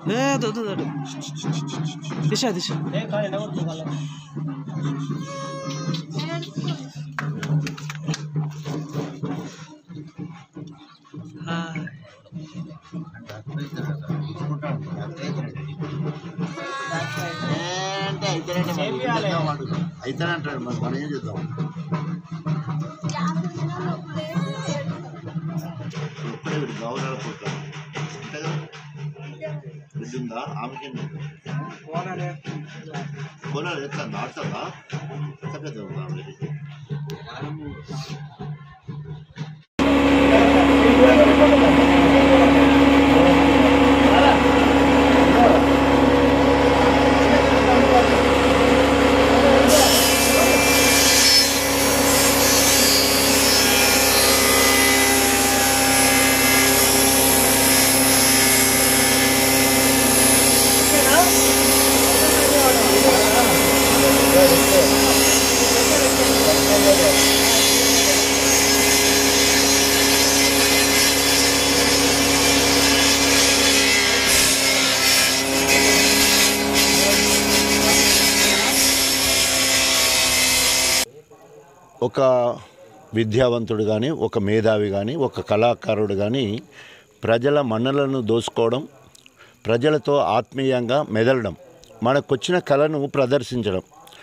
ఏ వద్దు వద్దు, వద్దు. దిశ దిశ హాయ్. అయితే అంటాడు మరి మనం ఏం చేద్దాం ఒక్కడే వీడు గౌరవ పుట్టాడు అంతే కదా బిడ్డ ఉందా ఆమెకి కోలాలు ఎట్లా నాటుతుందా ఎంత పెద్ద ఉందా ఆమెకి ఒక విద్యావంతుడు కానీ ఒక మేధావి కానీ ఒక కళాకారుడు కానీ ప్రజల మన్నలను దోసుకోవడం ప్రజలతో ఆత్మీయంగా మెదలడం మనకొచ్చిన కళను ప్రదర్శించడం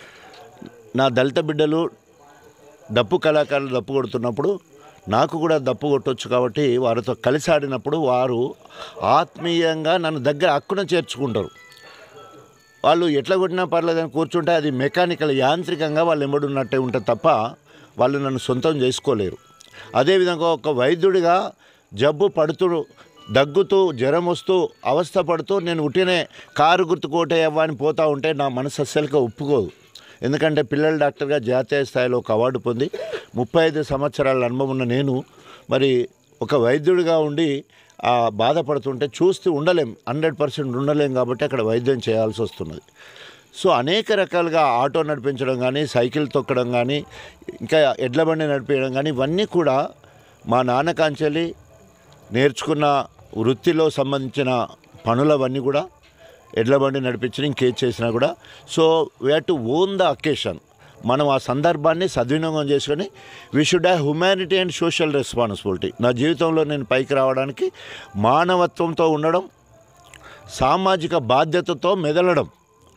నా దళిత బిడ్డలు డప్పు కళాకారులు డప్పు కొడుతున్నప్పుడు నాకు కూడా డప్పు కొట్టొచ్చు కాబట్టి వారితో కలిసి ఆడినప్పుడు వారు ఆత్మీయంగా నన్ను దగ్గర అక్కున చేర్చుకుంటారు వాళ్ళు ఎట్లా కొట్టినా పర్లేదని కూర్చుంటే అది మెకానికల్ యాంత్రికంగా వాళ్ళు ఎంబడున్నట్టే ఉంటుంది తప్ప వాళ్ళు నన్ను సొంతం చేసుకోలేరు అదేవిధంగా ఒక వైద్యుడిగా జబ్బు పడుతూ దగ్గుతూ జ్వరం వస్తూ అవస్థ పడుతూ నేను ఉట్టినే కారు గుర్తు కోటేయవ్వ అని పోతా ఉంటే నా మనసు అస్సలుగా ఒప్పుకోదు ఎందుకంటే పిల్లల డాక్టర్గా జాతీయ స్థాయిలో ఒక అవార్డు పొంది ముప్పై ఐదు సంవత్సరాల అనుభవం ఉన్న నేను మరి ఒక వైద్యుడిగా ఉండి ఆ బాధపడుతుంటే చూస్తూ ఉండలేం హండ్రెడ్ పర్సెంట్ ఉండలేం కాబట్టి అక్కడ వైద్యం చేయాల్సి వస్తున్నది సో అనేక రకాలుగా ఆటో నడిపించడం కానీ సైకిల్ తొక్కడం కానీ ఇంకా ఎడ్ల బండి నడిపించడం కానీ ఇవన్నీ కూడా మా నాన్న కాంచెల్లి నేర్చుకున్న వృత్తిలో సంబంధించిన పనులవన్నీ కూడా ఎడ్ల బండి నడిపించిన ఇంకేది చేసినా కూడా so we have to own the occasion మనం ఆ సందర్భాన్ని సద్వినియోగం చేసుకొని we should have humanity and social responsibility నా జీవితంలో నేను పైకి రావడానికి మానవత్వంతో ఉండడం సామాజిక బాధ్యతతో మెదలడం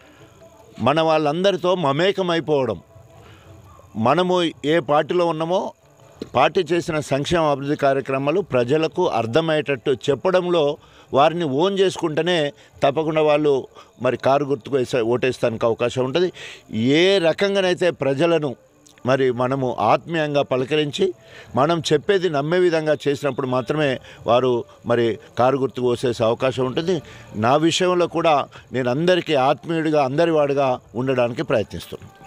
మన వాళ్ళందరితో మమేకమైపోవడం మనము ఏ పార్టీలో ఉన్నామో పార్టీ చేసిన సంక్షేమ అభివృద్ధి కార్యక్రమాలు ప్రజలకు అర్థమయ్యేటట్టు చెప్పడంలో వారిని ఓన్ చేసుకుంటేనే తప్పకుండా వాళ్ళు మరి కారు గుర్తుకు వేసే ఓటేస్తానికి అవకాశం ఉంటుంది ఏ రకంగానైతే ప్రజలను మరి మనము ఆత్మీయంగా పలకరించి మనం చెప్పేది నమ్మే విధంగా చేసినప్పుడు మాత్రమే వారు మరి కారు గుర్తుకు పోసేసే అవకాశం ఉంటుంది నా విషయంలో కూడా నేను అందరికీ ఆత్మీయుడిగా అందరి వాడిగా ఉండడానికి ప్రయత్నిస్తున్నాను